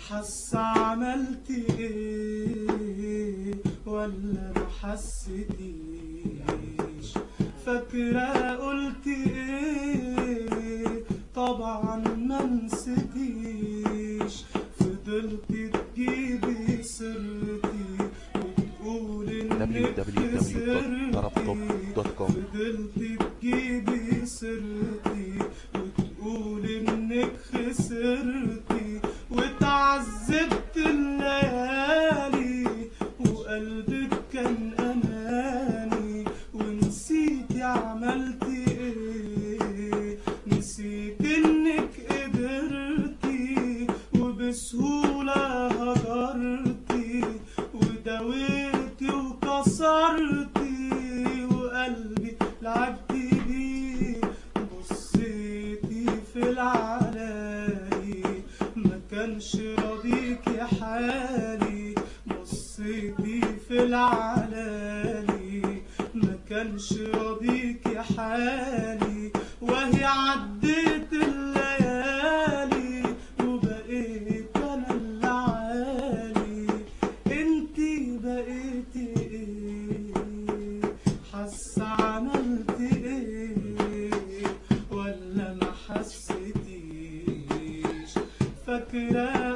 حاسة عملت ايه ولا ما حسيتيش فاكرة قلت ايه طبعا ما نسيتيش فضلت تجيبي سرتي وتقولي انك www.tarabtop.com فضلت تجيبي سرتي وتقولي انك خسرتي وتعذبت الليالي وقلبك كان اناني ونسيتي عملتي ايه نسيت انك قدرتي وبسهولة هجرتي وداويتي وكسرتي وقلبي لعبتي بيه بصيتي في العلالي ما كانش راضيكي حالي بصيتي في العلالي ما كانش راضيكي حالي وهي عديت الليالي وبقيت انا اللي عالي انتي بقيتي ايه حاسه عملت ايه ولا ما حسيتيش فاكره